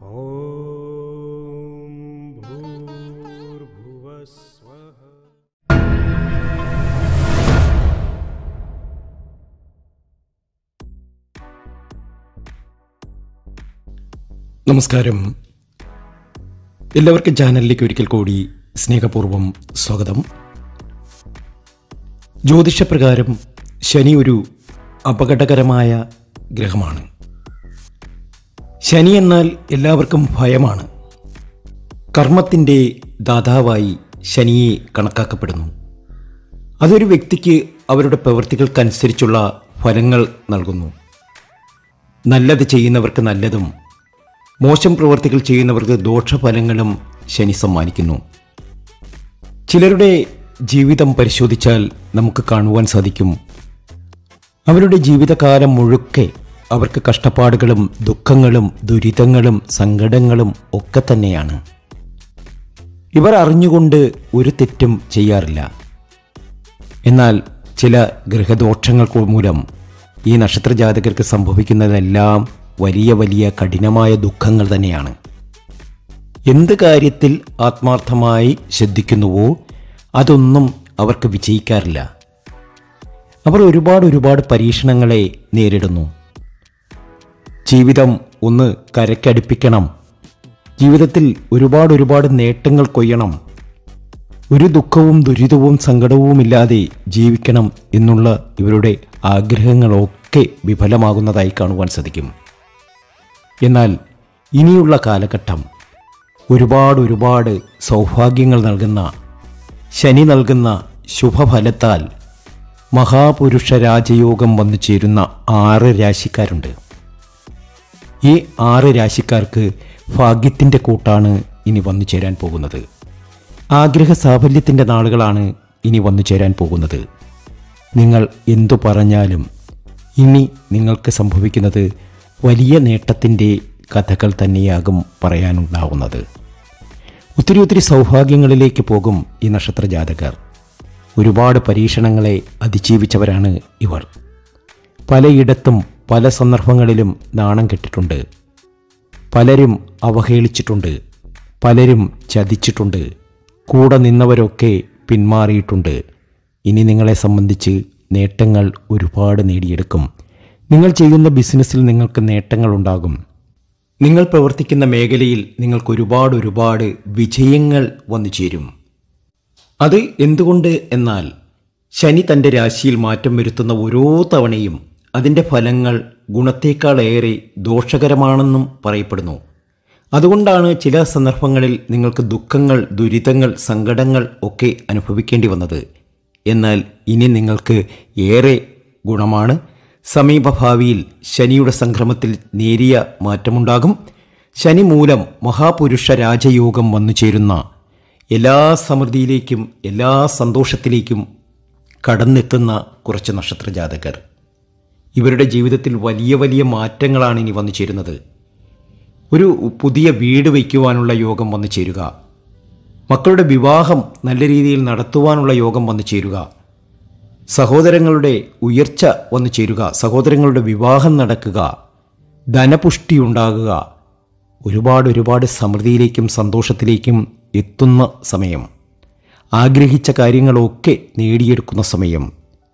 ॐ भूर्भुवः स्वः നമസ്കാരം എല്ലാവർക്കും ചാനലിലേക്ക് ഒരിക്കൽ കൂടി സ്നേഹപൂർവം സ്വാഗതം ജ്യോതിഷപ്രകാരം ശനി ഒരു അപകടകരമായ ഗ്രഹമാണ് ശനി എന്നാൽ എല്ലാവർക്കും ഭയമാണ് കർമ്മത്തിൻ്റെ ദാതാവായി ശനിയെ കണക്കാക്കപ്പെടുന്നു അതൊരു വ്യക്തിക്ക് അവരുടെ പ്രവൃത്തികൾക്കനുസരിച്ചുള്ള ഫലങ്ങൾ നൽകുന്നു നല്ലത് ചെയ്യുന്നവർക്ക് നല്ലതും മോശം പ്രവർത്തികൾ ചെയ്യുന്നവർക്ക് ദോഷഫലങ്ങളും ശനി സമ്മാനിക്കുന്നു ചിലരുടെ ജീവിതം പരിശോധിച്ചാൽ നമുക്ക് കാണുവാൻ സാധിക്കും അവരുടെ ജീവിതകാലം മുഴുക്കെ അവർക്ക് കഷ്ടപ്പാടുകളും ദുഃഖങ്ങളും ദുരിതങ്ങളും സങ്കടങ്ങളും ഒക്കെ തന്നെയാണ് ഇവർ അറിഞ്ഞുകൊണ്ട് ഒരു തെറ്റും ചെയ്യാറില്ല എന്നാൽ ചില ഗ്രഹദോഷങ്ങൾ മൂലം ഈ നക്ഷത്രജാതകർക്ക് സംഭവിക്കുന്നതെല്ലാം വലിയ വലിയ കഠിനമായ ദുഃഖങ്ങൾ തന്നെയാണ് എന്ത് കാര്യത്തിൽ ആത്മാർത്ഥമായി ശ്രദ്ധിക്കുന്നുവോ അതൊന്നും അവർക്ക് വിജയിക്കാറില്ല അവർ ഒരുപാട് ഒരുപാട് പരീക്ഷണങ്ങളെ നേരിടുന്നു ജീവിതം ഒന്ന് കരക്കടുപ്പിക്കണം ജീവിതത്തിൽ ഒരുപാട് ഒരുപാട് നേട്ടങ്ങൾ കൊയ്യണം ഒരു ദുഃഖവും ദുരിതവും സങ്കടവുമില്ലാതെ ജീവിക്കണം എന്നുള്ള ഇവരുടെ ആഗ്രഹങ്ങളൊക്കെ വിഫലമാകുന്നതായി കാണുവാൻ സാധിക്കും എന്നാൽ ഇനിയുള്ള കാലഘട്ടം ഒരുപാട് ഒരുപാട് സൗഭാഗ്യങ്ങൾ നൽകുന്ന ശനി നൽകുന്ന ശുഭഫലത്താൽ മഹാപുരുഷ രാജയോഗം വന്നു ചേരുന്ന ആറ് രാശിക്കാരുണ്ട് ഈ ആറ് രാശിക്കാർക്ക് ഭാഗ്യത്തിൻ്റെ കൂട്ടാണ് ഇനി വന്നു ചേരാൻ പോകുന്നത് ആഗ്രഹ സാഫല്യത്തിൻ്റെ നാളുകളാണ് ഇനി വന്നു ചേരാൻ പോകുന്നത് നിങ്ങൾ എന്തു പറഞ്ഞാലും ഇനി നിങ്ങൾക്ക് സംഭവിക്കുന്നത് വലിയ നേട്ടത്തിൻ്റെ കഥകൾ തന്നെയാകും പറയാനുണ്ടാവുന്നത് ഒത്തിരി ഒത്തിരി സൗഭാഗ്യങ്ങളിലേക്ക് പോകും ഈ നക്ഷത്ര ജാതകർ ഒരുപാട് പരീക്ഷണങ്ങളെ അതിജീവിച്ചവരാണ് ഇവർ പലയിടത്തും പല സന്ദർഭങ്ങളിലും നാണം കെട്ടിട്ടുണ്ട് പലരും അവഹേളിച്ചിട്ടുണ്ട് പലരും ചതിച്ചിട്ടുണ്ട് കൂടെ നിന്നവരൊക്കെ പിന്മാറിയിട്ടുണ്ട് ഇനി നിങ്ങളെ സംബന്ധിച്ച് നേട്ടങ്ങൾ ഒരുപാട് നേടിയെടുക്കും നിങ്ങൾ ചെയ്യുന്ന ബിസിനസ്സിൽ നിങ്ങൾക്ക് നേട്ടങ്ങൾ ഉണ്ടാകും നിങ്ങൾ പ്രവർത്തിക്കുന്ന മേഖലയിൽ നിങ്ങൾക്ക് ഒരുപാട് ഒരുപാട് വിജയങ്ങൾ വന്നു ചേരും അത് എന്തുകൊണ്ട് എന്നാൽ ശനി തൻ്റെ രാശിയിൽ മാറ്റം വരുത്തുന്ന ഓരോ തവണയും അതിൻ്റെ ഫലങ്ങൾ ഗുണത്തേക്കാളേറെ ദോഷകരമാണെന്നും പറയപ്പെടുന്നു അതുകൊണ്ടാണ് ചില സന്ദർഭങ്ങളിൽ നിങ്ങൾക്ക് ദുഃഖങ്ങൾ ദുരിതങ്ങൾ സങ്കടങ്ങൾ ഒക്കെ അനുഭവിക്കേണ്ടി വന്നത് എന്നാൽ ഇനി നിങ്ങൾക്ക് ഏറെ ഗുണമാണ് സമീപഭാവിയിൽ ശനിയുടെ സംക്രമത്തിൽ നേരിയ മാറ്റമുണ്ടാകും ശനി മൂലം മഹാപുരുഷ രാജയോഗം വന്നു ചേരുന്ന എല്ലാ സമൃദ്ധിയിലേക്കും എല്ലാ സന്തോഷത്തിലേക്കും കടന്നെത്തുന്ന കുറച്ച് നക്ഷത്രജാതകർ ഇവരുടെ ജീവിതത്തിൽ വലിയ വലിയ മാറ്റങ്ങളാണ് ഇനി വന്നു ചേരുന്നത് ഒരു പുതിയ വീട് വയ്ക്കുവാനുള്ള യോഗം വന്നു ചേരുക മക്കളുടെ വിവാഹം നല്ല രീതിയിൽ നടത്തുവാനുള്ള യോഗം വന്നു ചേരുക സഹോദരങ്ങളുടെ ഉയർച്ച വന്നു ചേരുക സഹോദരങ്ങളുടെ വിവാഹം നടക്കുക ധനപുഷ്ടി ഉണ്ടാകുക ഒരുപാട് ഒരുപാട് സമൃദ്ധിയിലേക്കും സന്തോഷത്തിലേക്കും എത്തുന്ന സമയം ആഗ്രഹിച്ച കാര്യങ്ങളൊക്കെ നേടിയെടുക്കുന്ന സമയം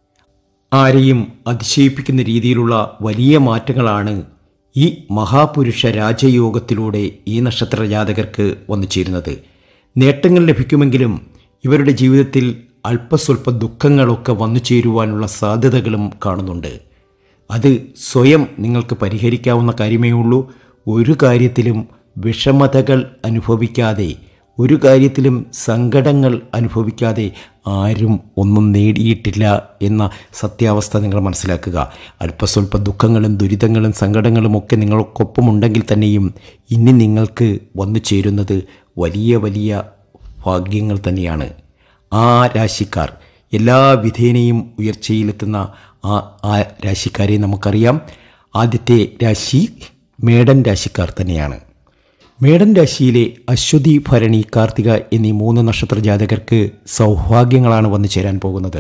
ആരെയും അതിശയിപ്പിക്കുന്ന രീതിയിലുള്ള വലിയ മാറ്റങ്ങളാണ് ഈ മഹാപുരുഷ രാജയോഗത്തിലൂടെ ഈ നക്ഷത്ര ജാതകർക്ക് വന്നു ചേരുന്നത് നേട്ടങ്ങൾ ലഭിക്കുമെങ്കിലും ഇവരുടെ ജീവിതത്തിൽ അല്പസ്വല്പ ദുഃഖങ്ങളൊക്കെ വന്നു ചേരുവാനുള്ള സാധ്യതകളും കാണുന്നുണ്ട് അത് സ്വയം നിങ്ങൾക്ക് പരിഹരിക്കാവുന്ന കാര്യമേ ഉള്ളൂ ഒരു കാര്യത്തിലും വിഷമതകൾ അനുഭവിക്കാതെ ഒരു കാര്യത്തിലും സങ്കടങ്ങൾ അനുഭവിക്കാതെ ആരും ഒന്നും നേടിയിട്ടില്ല എന്ന സത്യാവസ്ഥ നിങ്ങൾ മനസ്സിലാക്കുക അല്പസ്വല്പ ദുഃഖങ്ങളും ദുരിതങ്ങളും സങ്കടങ്ങളും ഒക്കെ നിങ്ങൾക്കൊപ്പമുണ്ടെങ്കിൽ തന്നെയും ഇനി നിങ്ങൾക്ക് വന്നു ചേരുന്നത് വലിയ വലിയ ഭാഗ്യങ്ങൾ തന്നെയാണ് ആ രാശിക്കാർ എല്ലാ വിധേനയും ഉയർച്ചയിലെത്തുന്ന ആ ആ രാശിക്കാരെ നമുക്കറിയാം ആദ്യത്തെ രാശി മേടൻ രാശിക്കാർ തന്നെയാണ് മേടൻ രാശിയിലെ അശ്വതി ഭരണി കാർത്തിക എന്നീ മൂന്ന് നക്ഷത്ര ജാതകർക്ക് സൗഭാഗ്യങ്ങളാണ് വന്നു ചേരാൻ പോകുന്നത്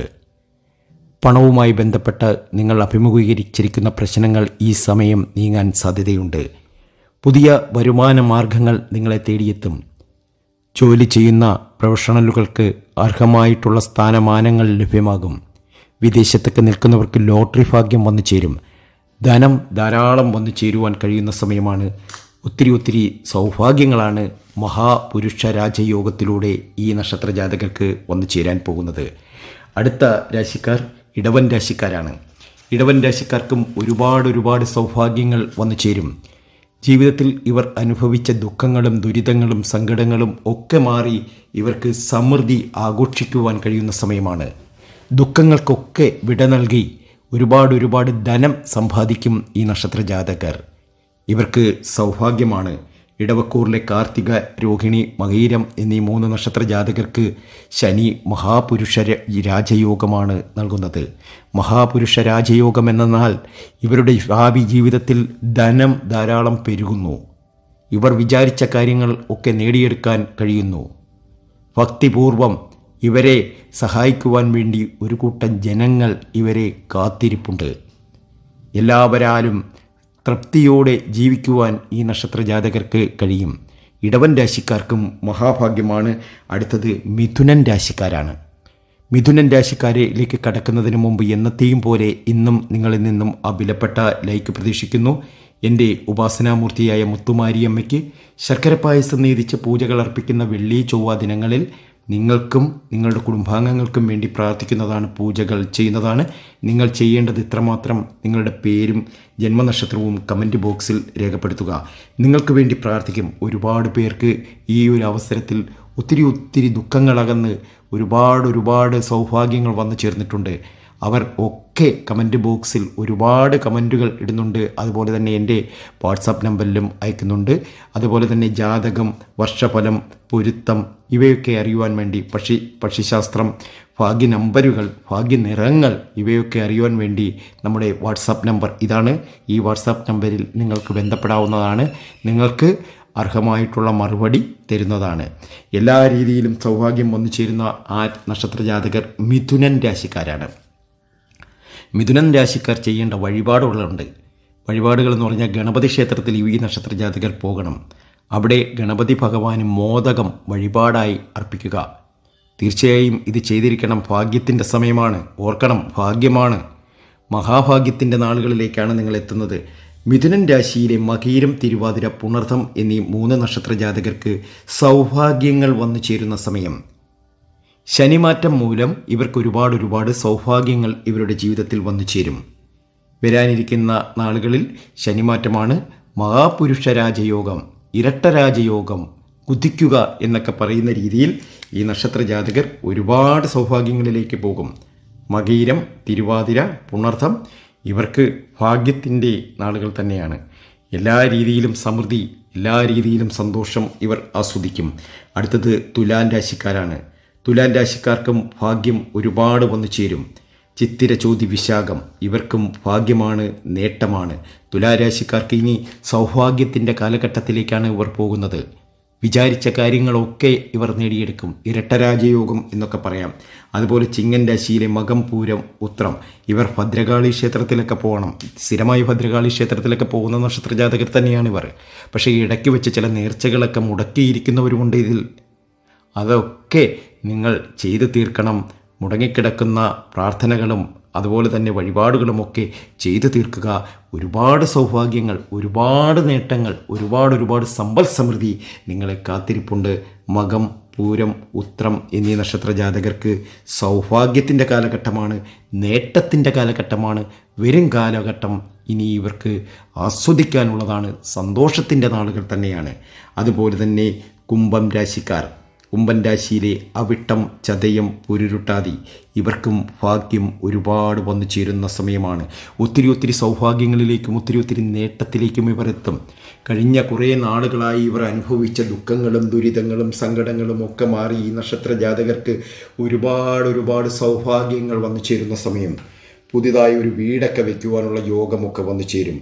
പണവുമായി ബന്ധപ്പെട്ട് നിങ്ങൾ അഭിമുഖീകരിച്ചിരിക്കുന്ന പ്രശ്നങ്ങൾ ഈ സമയം നീങ്ങാൻ സാധ്യതയുണ്ട് പുതിയ വരുമാന മാർഗങ്ങൾ നിങ്ങളെ തേടിയെത്തും ജോലി ചെയ്യുന്ന പ്രൊഫഷണലുകൾക്ക് അർഹമായിട്ടുള്ള സ്ഥാനമാനങ്ങൾ ലഭ്യമാകും വിദേശത്തൊക്കെ നിൽക്കുന്നവർക്ക് ലോട്ടറി ഭാഗ്യം വന്നു ചേരും ധനം ധാരാളം വന്നു ചേരുവാൻ കഴിയുന്ന സമയമാണ് ഒത്തിരി ഒത്തിരി സൗഭാഗ്യങ്ങളാണ് മഹാപുരുഷ രാജയോഗത്തിലൂടെ ഈ നക്ഷത്ര ജാതകർക്ക് വന്നു ചേരാൻ പോകുന്നത് അടുത്ത രാശിക്കാർ ഇടവൻ രാശിക്കാരാണ് ഇടവൻ രാശിക്കാർക്കും ഒരുപാട് ഒരുപാട് സൗഭാഗ്യങ്ങൾ വന്നു ചേരും ജീവിതത്തിൽ ഇവർ അനുഭവിച്ച ദുഃഖങ്ങളും ദുരിതങ്ങളും സങ്കടങ്ങളും ഒക്കെ മാറി ഇവർക്ക് സമൃദ്ധി ആഘോഷിക്കുവാൻ കഴിയുന്ന സമയമാണ് ദുഃഖങ്ങൾക്കൊക്കെ വിട നൽകി ഒരുപാട് ഒരുപാട് ധനം സമ്പാദിക്കും ഈ നക്ഷത്ര ജാതകർ ഇവർക്ക് സൗഭാഗ്യമാണ് ഇടവക്കൂറിലെ കാർത്തിക രോഹിണി മകീരം എന്നീ മൂന്ന് നക്ഷത്ര ജാതകർക്ക് ശനി മഹാപുരുഷ ര- രാജയോഗമാണ് നൽകുന്നത് മഹാപുരുഷ രാജയോഗം എന്നാൽ ഇവരുടെ ഭാവി ജീവിതത്തിൽ ധനം ധാരാളം പെരുകുന്നു ഇവർ വിചാരിച്ച കാര്യങ്ങൾ ഒക്കെ നേടിയെടുക്കാൻ കഴിയുന്നു ഭക്തിപൂർവം ഇവരെ സഹായിക്കുവാൻ വേണ്ടി ഒരു കൂട്ടം ജനങ്ങൾ ഇവരെ കാത്തിരിപ്പുണ്ട് എല്ലാവരാലും തൃപ്തിയോടെ ജീവിക്കുവാൻ ഈ നക്ഷത്ര ജാതകർക്ക് കഴിയും ഇടവൻ രാശിക്കാർക്കും മഹാഭാഗ്യമാണ് അടുത്തത് മിഥുനൻ രാശിക്കാരാണ് മിഥുനൻ രാശിക്കാരിലേക്ക് കടക്കുന്നതിന് മുമ്പ് എന്നത്തെയും പോലെ ഇന്നും നിങ്ങളിൽ നിന്നും ആ വിലപ്പെട്ട ലൈക്ക് പ്രതീക്ഷിക്കുന്നു എൻ്റെ ഉപാസനാമൂർത്തിയായ മുത്തുമാരിയമ്മയ്ക്ക് ശർക്കര പായസം നീതിച്ച് പൂജകൾ അർപ്പിക്കുന്ന വെള്ളി ചൊവ്വ ദിനങ്ങളിൽ നിങ്ങൾക്കും നിങ്ങളുടെ കുടുംബാംഗങ്ങൾക്കും വേണ്ടി പ്രാർത്ഥിക്കുന്നതാണ് പൂജകൾ ചെയ്യുന്നതാണ് നിങ്ങൾ ചെയ്യേണ്ടത് ഇത്രമാത്രം നിങ്ങളുടെ പേരും ജന്മനക്ഷത്രവും കമൻറ്റ് ബോക്സിൽ രേഖപ്പെടുത്തുക നിങ്ങൾക്ക് വേണ്ടി പ്രാർത്ഥിക്കും ഒരുപാട് പേർക്ക് ഈ ഒരു അവസരത്തിൽ ഒത്തിരി ഒത്തിരി ദുഃഖങ്ങളകന്ന് ഒരുപാട് ഒരുപാട് സൗഭാഗ്യങ്ങൾ വന്നു ചേർന്നിട്ടുണ്ട് അവർ ഒക്കെ കമൻറ്റ് ബോക്സിൽ ഒരുപാട് കമൻറ്റുകൾ ഇടുന്നുണ്ട് അതുപോലെ തന്നെ എൻ്റെ വാട്സാപ്പ് നമ്പറിലും അയക്കുന്നുണ്ട് അതുപോലെ തന്നെ ജാതകം വർഷഫലം പൊരുത്തം ഇവയൊക്കെ അറിയുവാൻ വേണ്ടി പക്ഷി പക്ഷിശാസ്ത്രം ഭാഗ്യ നമ്പരുകൾ ഭാഗ്യ നിറങ്ങൾ ഇവയൊക്കെ അറിയുവാൻ വേണ്ടി നമ്മുടെ വാട്സാപ്പ് നമ്പർ ഇതാണ് ഈ വാട്സാപ്പ് നമ്പറിൽ നിങ്ങൾക്ക് ബന്ധപ്പെടാവുന്നതാണ് നിങ്ങൾക്ക് അർഹമായിട്ടുള്ള മറുപടി തരുന്നതാണ് എല്ലാ രീതിയിലും സൗഭാഗ്യം വന്നു ചേരുന്ന ആ നക്ഷത്ര ജാതകർ മിഥുനൻ രാശിക്കാരാണ് മിഥുനൻ രാശിക്കാർ ചെയ്യേണ്ട വഴിപാടുകളുണ്ട് വഴിപാടുകൾ എന്ന് പറഞ്ഞാൽ ഗണപതി ക്ഷേത്രത്തിൽ ഈ നക്ഷത്ര ജാതകർ പോകണം അവിടെ ഗണപതി ഭഗവാന് മോദകം വഴിപാടായി അർപ്പിക്കുക തീർച്ചയായും ഇത് ചെയ്തിരിക്കണം ഭാഗ്യത്തിൻ്റെ സമയമാണ് ഓർക്കണം ഭാഗ്യമാണ് മഹാഭാഗ്യത്തിൻ്റെ നാളുകളിലേക്കാണ് നിങ്ങൾ എത്തുന്നത് മിഥുനൻ രാശിയിലെ മകീരം തിരുവാതിര പുണർത്തം എന്നീ മൂന്ന് നക്ഷത്ര ജാതകർക്ക് സൗഭാഗ്യങ്ങൾ വന്നു ചേരുന്ന സമയം ശനിമാറ്റം മൂലം ഇവർക്ക് ഒരുപാട് ഒരുപാട് സൗഭാഗ്യങ്ങൾ ഇവരുടെ ജീവിതത്തിൽ വന്നു ചേരും വരാനിരിക്കുന്ന നാളുകളിൽ ശനിമാറ്റമാണ് മഹാപുരുഷ രാജയോഗം ഇരട്ട രാജയോഗം കുതിക്കുക എന്നൊക്കെ പറയുന്ന രീതിയിൽ ഈ നക്ഷത്ര ജാതകർ ഒരുപാട് സൗഭാഗ്യങ്ങളിലേക്ക് പോകും മകീരം തിരുവാതിര പുണർത്തം ഇവർക്ക് ഭാഗ്യത്തിൻ്റെ നാളുകൾ തന്നെയാണ് എല്ലാ രീതിയിലും സമൃദ്ധി എല്ലാ രീതിയിലും സന്തോഷം ഇവർ ആസ്വദിക്കും അടുത്തത് തുലാൻ രാശിക്കാരാണ് തുലാൻ രാശിക്കാർക്കും ഭാഗ്യം ഒരുപാട് വന്നു ചേരും ചിത്തിര ചോതി വിശാഖം ഇവർക്കും ഭാഗ്യമാണ് നേട്ടമാണ് തുലാരാശിക്കാർക്ക് ഇനി സൗഭാഗ്യത്തിൻ്റെ കാലഘട്ടത്തിലേക്കാണ് ഇവർ പോകുന്നത് വിചാരിച്ച കാര്യങ്ങളൊക്കെ ഇവർ നേടിയെടുക്കും ഇരട്ടരാജയോഗം എന്നൊക്കെ പറയാം അതുപോലെ ചിങ്ങൻ രാശിയിലെ മകം പൂരം ഉത്രം ഇവർ ഭദ്രകാളി ക്ഷേത്രത്തിലൊക്കെ പോകണം സ്ഥിരമായി ഭദ്രകാളി ക്ഷേത്രത്തിലൊക്കെ പോകുന്ന നക്ഷത്രജാതകർ തന്നെയാണ് ഇവർ പക്ഷേ ഇടയ്ക്ക് വെച്ച് ചില നേർച്ചകളൊക്കെ മുടക്കിയിരിക്കുന്നവരുമുണ്ട് ഇതിൽ അതൊക്കെ നിങ്ങൾ ചെയ്തു തീർക്കണം മുടങ്ങിക്കിടക്കുന്ന പ്രാർത്ഥനകളും അതുപോലെ തന്നെ വഴിപാടുകളുമൊക്കെ ചെയ്തു തീർക്കുക ഒരുപാട് സൗഭാഗ്യങ്ങൾ ഒരുപാട് നേട്ടങ്ങൾ ഒരുപാട് ഒരുപാട് സമ്പൽ സമൃദ്ധി നിങ്ങളെ കാത്തിരിപ്പുണ്ട് മകം പൂരം ഉത്രം എന്നീ നക്ഷത്ര ജാതകർക്ക് സൗഭാഗ്യത്തിൻ്റെ കാലഘട്ടമാണ് നേട്ടത്തിൻ്റെ കാലഘട്ടമാണ് വരും കാലഘട്ടം ഇനി ഇവർക്ക് ആസ്വദിക്കാനുള്ളതാണ് സന്തോഷത്തിൻ്റെ നാളുകൾ തന്നെയാണ് അതുപോലെ തന്നെ കുംഭം രാശിക്കാർ കുംഭൻ രാശിയിലെ അവിട്ടം ചതയം പുരുരുട്ടാതി ഇവർക്കും ഭാഗ്യം ഒരുപാട് വന്നു ചേരുന്ന സമയമാണ് ഒത്തിരി ഒത്തിരി സൗഭാഗ്യങ്ങളിലേക്കും ഒത്തിരി ഒത്തിരി നേട്ടത്തിലേക്കും ഇവർ എത്തും കഴിഞ്ഞ കുറേ നാളുകളായി ഇവർ അനുഭവിച്ച ദുഃഖങ്ങളും ദുരിതങ്ങളും സങ്കടങ്ങളും ഒക്കെ മാറി ഈ നക്ഷത്ര ജാതകർക്ക് ഒരുപാട് ഒരുപാട് സൗഭാഗ്യങ്ങൾ വന്നു ചേരുന്ന സമയം പുതിയതായി ഒരു വീടൊക്കെ വയ്ക്കുവാനുള്ള യോഗമൊക്കെ വന്നു ചേരും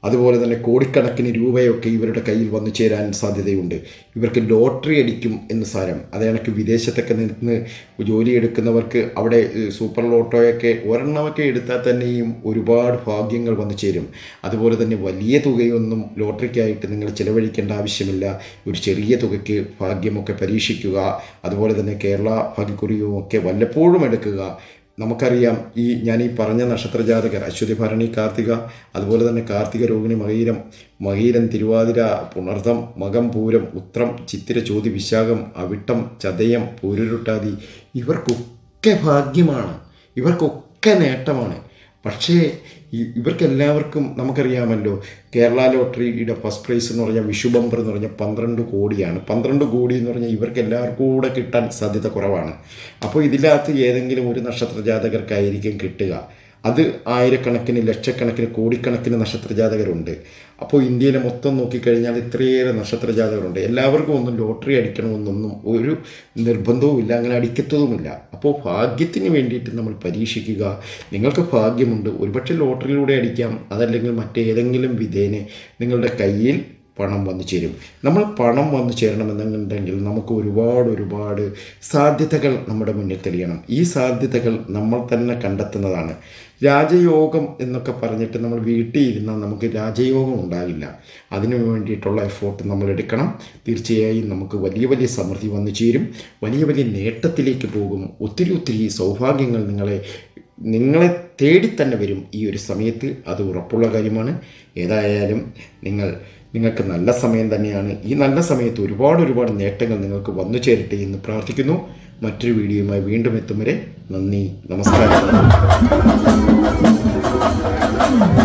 അതുപോലെ തന്നെ കോടിക്കണക്കിന് രൂപയൊക്കെ ഇവരുടെ കയ്യിൽ വന്നു ചേരാൻ സാധ്യതയുണ്ട് ഇവർക്ക് ലോട്ടറി അടിക്കും എന്ന് സാരം അത് കണക്ക് വിദേശത്തൊക്കെ നിന്ന് ജോലിയെടുക്കുന്നവർക്ക് അവിടെ ഏഹ്, സൂപ്പർ ലോട്ടോയൊക്കെ ഒരെണ്ണമൊക്കെ എടുത്താൽ തന്നെയും ഒരുപാട് ഭാഗ്യങ്ങൾ വന്നു ചേരും അതുപോലെ തന്നെ വലിയ തുകയൊന്നും ലോട്ടറിക്കായിട്ട് നിങ്ങൾ ചിലവഴിക്കേണ്ട ആവശ്യമില്ല ഒരു ചെറിയ തുകയ്ക്ക് ഭാഗ്യമൊക്കെ പരീക്ഷിക്കുക അതുപോലെ തന്നെ കേരള ഭാഗ്യക്കുറിയും ഒക്കെ വല്ലപ്പോഴും എടുക്കുക നമുക്കറിയാം ഈ ഞാൻ ഈ പറഞ്ഞ നക്ഷത്രജാതകർ അശ്വതി ഭരണി കാർത്തിക അതുപോലെ തന്നെ കാർത്തിക രോഹിണി മകീരം മകീരം തിരുവാതിര പുണർദം മകം പൂരം ഉത്രം ചിത്തിര ചോതി വിശാഖം അവിട്ടം ചതയം പൂരുരുട്ടാതി ഇവർക്കൊക്കെ ഭാഗ്യമാണ് ഇവർക്കൊക്കെ നേട്ടമാണ് പക്ഷേ ഈ- ഇവർക്കെല്ലാവർക്കും നമുക്കറിയാമല്ലോ കേരള ലോട്ടറിയുടെ ഫസ്റ്റ് പ്രൈസ് എന്ന് പറഞ്ഞാൽ വിഷു ബമ്പർ എന്ന് പറഞ്ഞാൽ പന്ത്രണ്ട് കോടിയാണ് പന്ത്രണ്ട് കോടി എന്ന് പറഞ്ഞാൽ ഇവർക്ക് എല്ലാവർക്കും കൂടെ കിട്ടാൻ സാധ്യത കുറവാണ് അപ്പോൾ ഇതിനകത്ത് ഏതെങ്കിലും ഒരു നക്ഷത്ര ജാതകർക്കായിരിക്കും കിട്ടുക അത് ആയിരക്കണക്കിന് ലക്ഷക്കണക്കിന് കോടിക്കണക്കിന് നക്ഷത്ര ജാതകരുണ്ട് അപ്പോൾ ഇന്ത്യയിലെ മൊത്തം നോക്കിക്കഴിഞ്ഞാൽ ഇത്രയേറെ നക്ഷത്ര ജാതകരുണ്ട് എല്ലാവർക്കും ഒന്നും ലോട്ടറി അടിക്കണമെന്നൊന്നും ഒരു നിർബന്ധവും ഇല്ല അങ്ങനെ അടിക്കത്തതുമില്ല അപ്പോൾ ഭാഗ്യത്തിന് വേണ്ടിയിട്ട് നമ്മൾ പരീക്ഷിക്കുക നിങ്ങൾക്ക് ഭാഗ്യമുണ്ട് ഒരുപക്ഷെ ലോട്ടറിയിലൂടെ അടിക്കാം അതല്ലെങ്കിൽ മറ്റേതെങ്കിലും വിധേനെ നിങ്ങളുടെ കയ്യിൽ പണം വന്നു ചേരും നമ്മൾ പണം വന്നു ചേരണമെന്നുണ്ടെങ്കിൽ നമുക്ക് ഒരുപാട് ഒരുപാട് സാധ്യതകൾ നമ്മുടെ മുന്നിൽ തെളിയണം ഈ സാധ്യതകൾ നമ്മൾ തന്നെ കണ്ടെത്തുന്നതാണ് രാജയോഗം എന്നൊക്കെ പറഞ്ഞിട്ട് നമ്മൾ വീട്ടിൽ ഇരുന്നാൽ നമുക്ക് രാജയോഗം ഉണ്ടാകില്ല അതിനു വേണ്ടിയിട്ടുള്ള എഫോർട്ട് നമ്മൾ എടുക്കണം തീർച്ചയായും നമുക്ക് വലിയ വലിയ സമൃദ്ധി വന്നു ചേരും വലിയ വലിയ നേട്ടത്തിലേക്ക് പോകും ഒത്തിരി ഒത്തിരി സൗഭാഗ്യങ്ങൾ നിങ്ങളെ നിങ്ങളെ തേടി തന്നെ വരും ഈ ഒരു സമയത്ത് അത് ഉറപ്പുള്ള കാര്യമാണ് ഏതായാലും നിങ്ങൾ നിങ്ങൾക്ക് നല്ല സമയം തന്നെയാണ് ഈ നല്ല സമയത്ത് ഒരുപാട് ഒരുപാട് നേട്ടങ്ങൾ നിങ്ങൾക്ക് വന്നു ചേരട്ടെ എന്ന് പ്രാർത്ഥിക്കുന്നു മറ്റൊരു വീഡിയോയുമായി വീണ്ടും എത്തും വരെ നന്ദി നമസ്കാരം